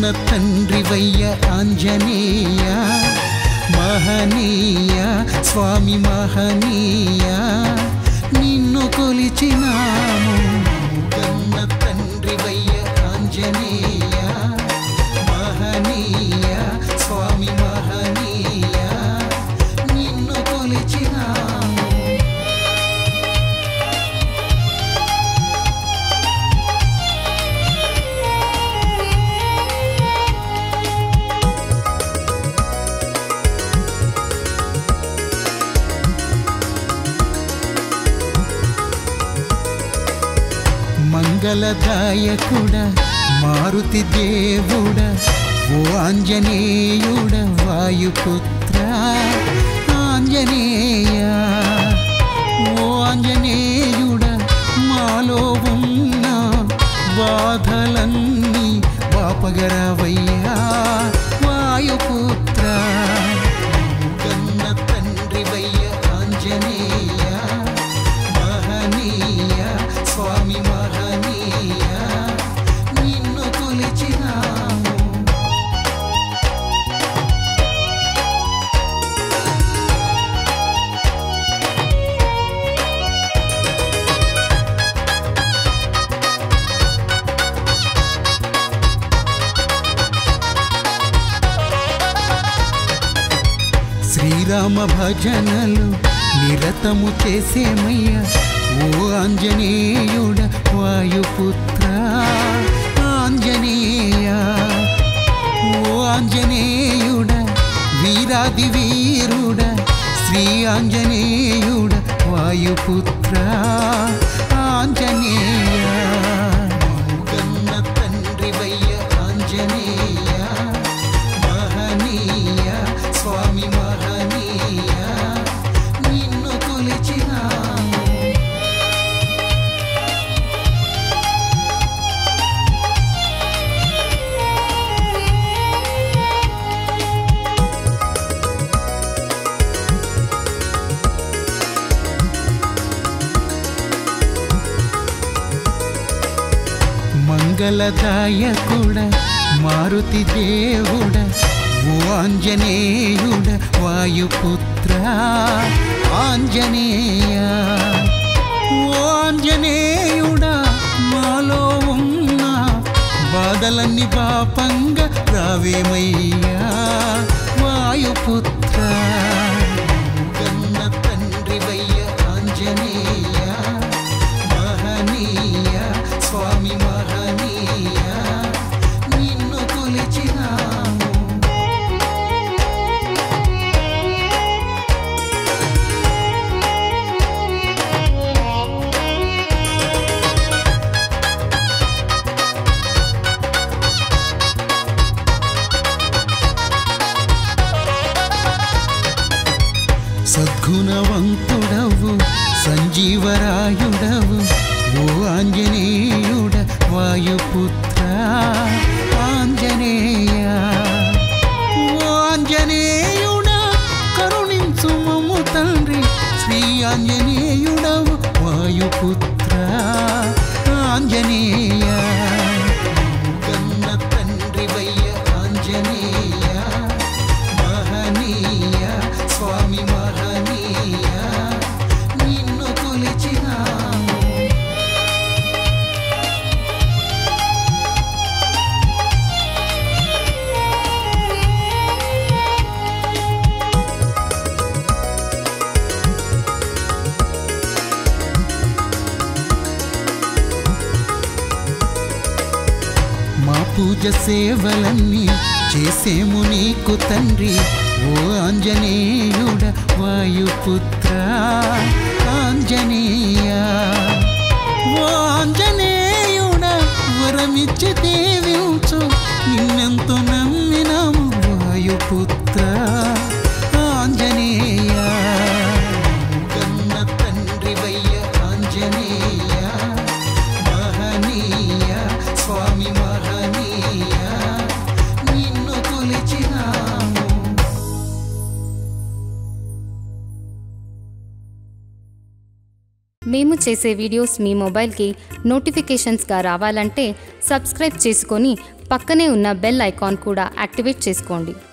తండ్రివయ్య ఆంజనేయ మహనీయ స్వామి మహనీయ నిన్ను కొలిచినాము కన్న తండ్రివయ్య ఆంజనేయ మహనీయ స్వామి మహనీయ నిన్ను కొలిచినాము మంగళదాయకుడ మారుతి దేవుడ ఓ ఆంజనేయుడ వాయుపుత్ర ఆంజనేయ ఓ ఆంజనేయుడ మాలో ఉన్న బాధలన్నీ బాపగరవయ్యా వాయుపుత్ర కన్న తండ్రివయ్య ఆంజనేయ మహనీయ స్వామి మహనీయ నిన్ను కొలిచినాము శ్రీరామ భజనలు నిరతము చేసేమయ్యా ఓ ఆంజనేయుడ వాయుపుత్ర ఆంజనేయ ఓ ఆంజనేయుడ వీరాది వీరుడ శ్రీ ఆంజనేయుడ వాయుపుత్ర ఆంజనేయ కన్న తండ్రివయ్య ఆంజనేయ మహనీయ స్వామి మహనీయ నిన్ను కొలిచినాము మంగళదాయకుడ మారుతి దేవుడ ఓ ఆంజనేయుడ వాయుపుత్ర ఆంజనేయ ఓ ఆంజనేయుడ మాలో ఉన్న బాధలన్నీ పాపంగా రావేమయ్యా వాయుపుత్ర కన్న తండ్రివయ్య ఆంజనేయ మహనీయ స్వామి మహనీయ నిన్ను కొలిచినాము సద్గుణవంతుడవు సంజీవరాయుడవు ఓ ఆంజనేయుడ వాయుపుత్ర ఆంజనేయ ఓ ఆంజనేయుడ కరుణించు మమ్ము తండ్రి శ్రీ ఆంజనేయుడవు వాయుపుత్ర ఆంజనేయ కన్న తండ్రివయ్య ఆంజనేయ మహనీయ స్వామి మహనీయ నిన్ను కొలిచినాము మా పూజ సేవలన్నీ చేసేము నీకు తండ్రి ఓ ఆంజనేయుడ వాయుపుత్ర ఆంజనేయ ఓ ఆంజనేయుడ వరమిచ్చి దేవించు నిన్నెంతో నమ్మినాము వాయుపుత్ర ఆంజనేయ కన్న తండ్రివయ్య ఆంజనేయ మహనీయ స్వామి మహనీయ నిన్ను కొలిచినాము మేము చేసే వీడియోస్ మీ మొబైల్కి నోటిఫికేషన్స్గా రావాలంటే సబ్స్క్రైబ్ చేసుకొని పక్కనే ఉన్న బెల్ ఐకాన్ కూడా యాక్టివేట్ చేసుకోండి